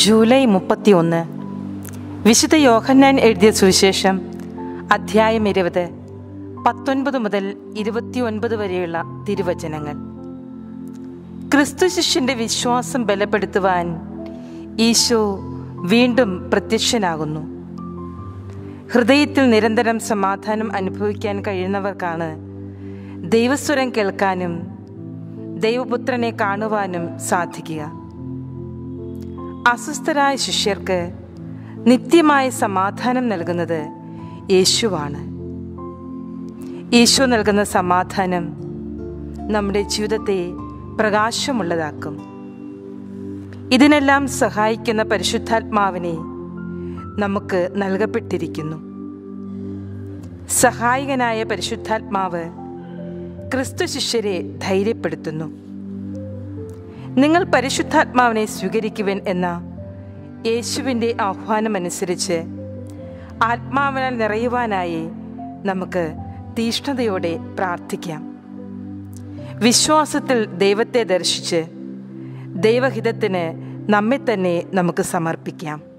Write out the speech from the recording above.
July മുപ്പത്തിയൊന്ന് വിശുദ്ധ യോഹന്നാൻ എഴുതിയ സുവിശേഷം അധ്യായം ഇരുപത് പത്തൊൻപത് മുതൽ ഇരുപത്തിയൊൻപത് വരെയുള്ള തിരുവചനങ്ങൾ ക്രിസ്തു ശിഷ്യന്റെ വിശ്വാസം ബലപ്പെടുത്തുവാൻ ഈശോ വീണ്ടും പ്രത്യക്ഷനാകുന്നു ഹൃദയത്തിൽ നിരന്തരം സമാധാനം അനുഭവിക്കാൻ കഴിയുന്നവർക്കാണ് ദൈവസ്വരം കേൾക്കാനും ദൈവപുത്രനെ കാണുവാനും സാധിക്കുക അസ്വസ്ഥരായ ശിഷ്യർക്ക് നിത്യമായ സമാധാനം നൽകുന്നത് യേശുവാണ് ഈശോ നൽകുന്ന സമാധാനം നമ്മുടെ ജീവിതത്തെ പ്രകാശമുള്ളതാക്കും ഇതിനെല്ലാം സഹായിക്കുന്ന പരിശുദ്ധാത്മാവിനെ നമുക്ക് നൽകപ്പെട്ടിരിക്കുന്നു സഹായകനായ പരിശുദ്ധാത്മാവ് ക്രിസ്തു ശിഷ്യരെ ധൈര്യപ്പെടുത്തുന്നു നിങ്ങൾ പരിശുദ്ധാത്മാവിനെ സ്വീകരിക്കുവൻ എന്ന യേശുവിൻ്റെ ആഹ്വാനമനുസരിച്ച് ആത്മാവിനാൽ നിറയുവാനായി നമുക്ക് തീഷ്ണതയോടെ പ്രാർത്ഥിക്കാം വിശ്വാസത്തിൽ ദൈവത്തെ ദർശിച്ച് ദൈവഹിതത്തിന് നമ്മെ തന്നെ നമുക്ക് സമർപ്പിക്കാം